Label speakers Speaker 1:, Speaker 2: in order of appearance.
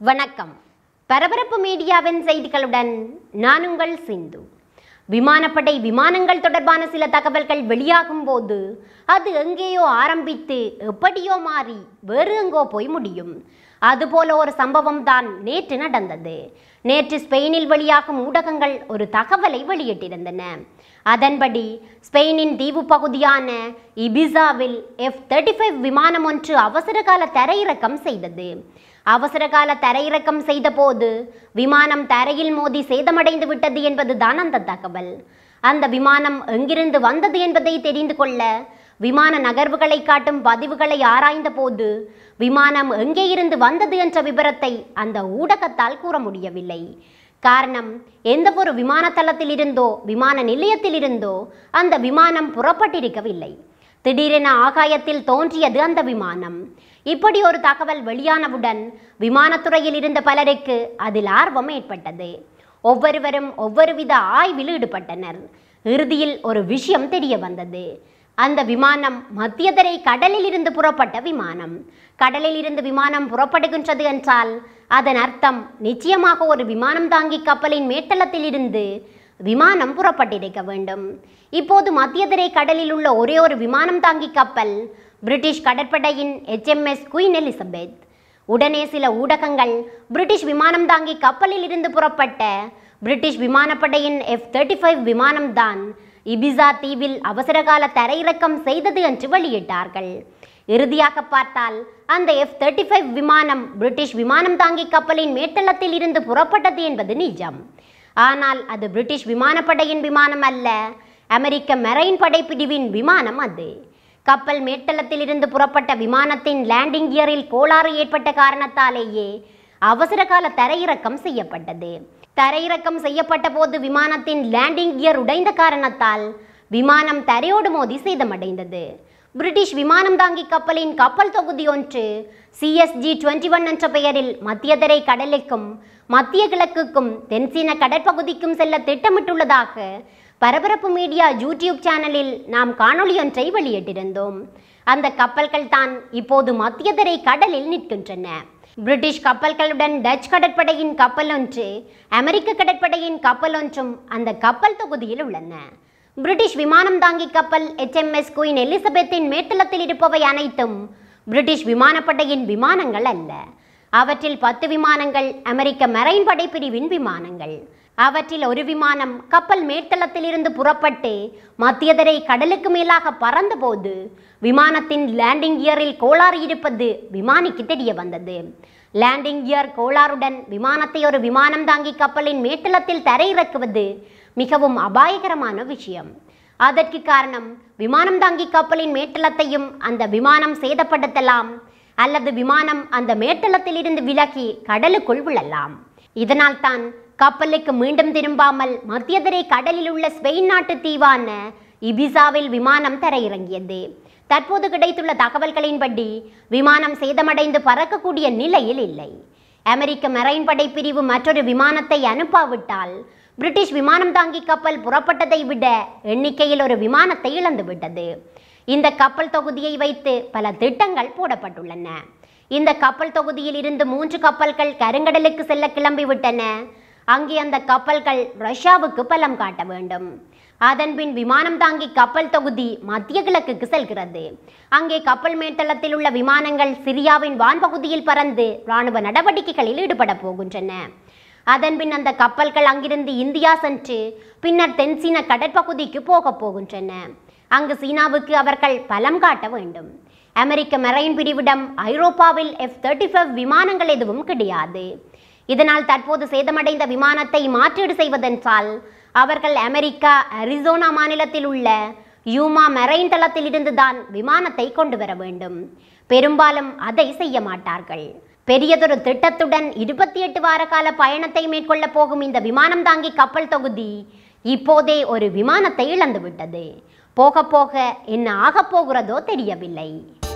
Speaker 1: வணக்கம் பரபரப்பு மீடியாவின் செய்திகளுடன் நான் உங்கள் சிந்து விமானப்படை விமானங்கள் தொடர்பான சில தகவல்கள் வெளியாகும் போது அது எங்கேயோ ஆரம்பித்து எப்படியோ மாறி வேறு எங்கோ போய் முடியும் அதுபோல ஒரு சம்பவம் தான் நேற்று நடந்தது நேற்று ஸ்பெயினில் வெளியாகும் ஊடகங்கள் ஒரு தகவலை வெளியிட்டிருந்தன அதன்படி ஸ்பெயினின் தீவு பகுதியான இபிசாவில் எஃப் தேர்ட்டி ஃபைவ் விமானம் ஒன்று அவசரகால தரையிறக்கம் செய்தது அவசரகால தரையிறக்கம் செய்தபோது விமானம் தரையில் மோதி சேதமடைந்து விட்டது என்பதுதான் அந்த தகவல் அந்த விமானம் எங்கிருந்து வந்தது என்பதை தெரிந்து கொள்ள விமான நகர்வுகளை காட்டும் பதிவுகளை ஆராய்ந்த போது விமானம் எங்கே இருந்து வந்தது என்ற விபரத்தை அந்த ஊடகத்தால் கூற முடியவில்லை காரணம் எந்த ஒரு விமான தளத்தில் இருந்தோ விமான நிலையத்தில் இருந்தோ அந்த விமானம் புறப்பட்டிருக்கவில்லை திடீரென ஆகாயத்தில் தோன்றியது அந்த விமானம் இப்படி ஒரு தகவல் வெளியானவுடன் விமானத்துறையில் இருந்த பலருக்கு அதில் ஆர்வம் ஏற்பட்டது ஒவ்வொருவரும் ஒவ்வொருவித ஆய்வில் ஈடுபட்டனர் இறுதியில் ஒரு விஷயம் தெரிய வந்தது அந்த விமானம் மத்தியதரை கடலில் இருந்து புறப்பட்ட விமானம் கடலில் இருந்து விமானம் புறப்படுகின்றது என்றால் அதன் அர்த்தம் நிச்சயமாக ஒரு விமானம் தாங்கி கப்பலின் மேட்டலத்தில் இருந்து விமானம் புறப்பட்டிருக்க வேண்டும் இப்போது மத்தியதரை கடலில் உள்ள ஒரே ஒரு விமானம் தாங்கி கப்பல் பிரிட்டிஷ் கடற்படையின் HMS குயின் எலிசபெத் உடனே சில ஊடகங்கள் பிரிட்டிஷ் விமானம் தாங்கி கப்பலில் இருந்து புறப்பட்ட பிரிட்டிஷ் விமானப்படையின் எஃப் தேர்ட்டி ஃபைவ் விமானம்தான் இபிசா தீவில் அவசரகால தரையிறக்கம் செய்தது என்று வெளியிட்டார்கள் இறுதியாக பார்த்தால் அந்த எஃப் தேர்ட்டி ஃபைவ் விமானம் பிரிட்டிஷ் விமானம் தாங்கி கப்பலின் மேட்டலத்தில் இருந்து புறப்பட்டது என்பது நிஜம் ஆனால் அது பிரிட்டிஷ் விமானப்படையின் விமானம் அல்ல அமெரிக்க மெரைன் படைப்பிரிவின் விமானம் அது கப்பல் மேட்டலத்தில் இருந்து புறப்பட்ட விமானத்தின் லேண்டிங் கியரில் கோளாறு ஏற்பட்ட காரணத்தாலேயே அவசரகால தரையிறக்கம் செய்யப்பட்டது தரையிறக்கம் செய்யப்பட்ட போது விமானத்தின் லேண்டிங் கியர் உடைந்த காரணத்தால் விமானம் தரையோடு மோதி சேதமடைந்தது பிரிட்டிஷ் விமானம் தாங்கி கப்பலின் கப்பல் தொகுதி ஒன்று சிஎஸ்ஜி டுவெண்ட்டி ஒன் என்ற பெயரில் மத்தியதரை கடலுக்கும் மத்திய கிழக்குக்கும் தென்சீன கடற்பகுதிக்கும் செல்ல திட்டமிட்டுள்ளதாக பரபரப்பு மீடியா யூடியூப் சேனலில் நாம் காணொளி ஒன்றை வெளியிட்டிருந்தோம் அந்த கப்பல்கள் தான் இப்போது மத்தியதரை கடலில் நிற்கின்றன பிரிட்டிஷ் கப்பல்களுடன் டச் கடற்படையின் கப்பல் ஒன்று அமெரிக்க கடற்படையின் கப்பல் ஒன்றும் அந்த கப்பல் தொகுதியில் உள்ளன பிரிட்டிஷ் விமானம் தாங்கி கப்பல் HMS குயின் எலிசபெத்தின் மேட்டலத்தில் இருப்பவை அனைத்தும் பிரிட்டிஷ் விமானப்படையின் விமானங்கள் அல்ல அவற்றில் பத்து விமானங்கள் அமெரிக்க மெரைன் படைப்பிரிவின் விமானங்கள் அவற்றில் ஒரு விமானம் கப்பல் மேட்டலத்தில் இருந்து புறப்பட்டு மத்தியதரை கடலுக்கு மேலாக பறந்தபோது விமானத்தின் லேண்டிங் கியரில் கோளாறு இருப்பது விமானிக்கு தெரிய வந்தது லேண்டிங் கியர் கோளாறுடன் விமானத்தை ஒரு விமானம் தாங்கி கப்பலின் மேட்டலத்தில் தரையிறக்குவது மிகவும் அபாயகரமான விஷயம் அதற்கு காரணம் விமானம் தாங்கி கப்பலின் மேட்டலத்தையும் அந்த விமானம் சேதப்படுத்தலாம் அல்லது விமானம் அந்த மேட்டலத்தில் இருந்து விலகி கடலுக்குள் விழலாம் இதனால் தான் கப்பலுக்கு மீண்டும் திரும்பாமல் மத்தியதரை கடலில் உள்ள ஸ்பெயின் நாட்டு தீவான இபிசாவில் விமானம் தரையிறங்கியது தற்போது கிடைத்துள்ள தகவல்களின்படி விமானம் சேதமடைந்து பறக்கக்கூடிய நிலையில் இல்லை அமெரிக்க மெரைன் படைப்பிரிவு மற்றொரு விமானத்தை அனுப்பாவிட்டால் பிரிட்டிஷ் விமானம் தாங்கி கப்பல் புறப்பட்டதை விட எண்ணிக்கையில் ஒரு விமானத்தை இழந்துவிட்டது இந்த கப்பல் தொகுதியை வைத்து பல திட்டங்கள் போடப்பட்டுள்ளன இந்த கப்பல் தொகுதியில் இருந்து மூன்று கப்பல்கள் கருங்கடலுக்கு செல்ல கிளம்பிவிட்டன அங்கே அந்த கப்பல்கள் ரஷ்யாவுக்கு பலம் காட்ட வேண்டும் அதன்பின் விமானம் தாங்கி கப்பல் தொகுதி மத்திய கிழக்குக்கு செல்கிறது அங்கே கப்பல் மேட்டலத்தில் உள்ள விமானங்கள் சிரியாவின் வான்பகுதியில் பறந்து இராணுவ நடவடிக்கைகளில் ஈடுபட போகின்றன அதன்பின் அந்த கப்பல்கள் அங்கிருந்து இந்தியா சென்று பின்னர் தென்சீன கடற்பகுதிக்கு போகப் போகின்றன அங்கு சீனாவுக்கு அவர்கள் பலம் காட்ட வேண்டும் அமெரிக்க மெரைன் பிரிவிடம் ஐரோப்பாவில் எஃப் தேர்ட்டி ஃபைவ் விமானங்கள் எதுவும் கிடையாது இதனால் தற்போது சேதமடைந்த விமானத்தை மாற்றீடு செய்வதென்றால் அவர்கள் அமெரிக்கா அரிசோனா மாநிலத்தில் உள்ள யூமா மெரைன் தளத்தில் இருந்துதான் விமானத்தை கொண்டு வர வேண்டும் பெரும்பாலும் அதை செய்ய மாட்டார்கள் பெரியதொரு திட்டத்துடன் இருபத்தி எட்டு வார கால பயணத்தை மேற்கொள்ள போகும் இந்த விமானம் தாங்கி கப்பல் தொகுதி இப்போதே ஒரு விமானத்தை இழந்துவிட்டது போக போக என்ன ஆகப் போகிறதோ தெரியவில்லை